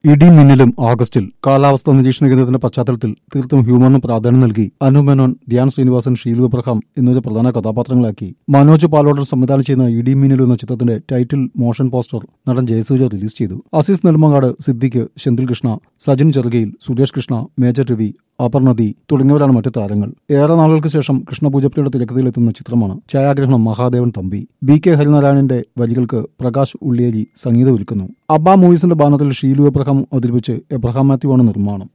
ഇടി മിന്നലും ആഗസ്റ്റിൽ കാലാവസ്ഥാ നിരീക്ഷണ കേന്ദ്രത്തിന്റെ പശ്ചാത്തലത്തിൽ തീർത്തും ഹ്യൂമറിന് പ്രാധാന്യം നൽകി അനു മേനോൻ ധ്യാൻ ശ്രീനിവാസൻ ഷീലു അബ്രഹാം എന്നിവരെ പ്രധാന കഥാപാത്രങ്ങളാക്കി മനോജ് പാലോടർ സംവിധാനം ചെയ്യുന്ന ഇടി മിന്നലും എന്ന ചിത്രത്തിന്റെ ടൈറ്റിൽ മോഷൻ പോസ്റ്റർ നടൻ ജയസൂര്യ റിലീസ് ചെയ്തു അസീസ് നെടുമങ്ങാട് സിദ്ദിഖ് സെന്തിൽ കൃഷ്ണ സജിൻ ചെറുകയിൽ സുരേഷ് കൃഷ്ണ മേജർ രവി അപർണതി തുടങ്ങിയവരാണ് മറ്റു താരങ്ങൾ ഏറെ നാളുകൾക്ക് ശേഷം കൃഷ്ണപൂജപ്പയുടെ തിരക്കഥയിലെത്തുന്ന ചിത്രമാണ് ഛായാഗ്രഹണം മഹാദേവൻ തമ്പി ബി കെ ഹരിനാരായണന്റെ വരികൾക്ക് പ്രകാശ് ഉള്ളിയേരി സംഗീതം ഒരുക്കുന്നു അബ്ബ മൂവീസിന്റെ ബാനറിൽ ഷീലു എബ്രഹാം അവതരിപ്പിച്ച് എബ്രഹാം മാത്യു ആണ് നിർമ്മാണം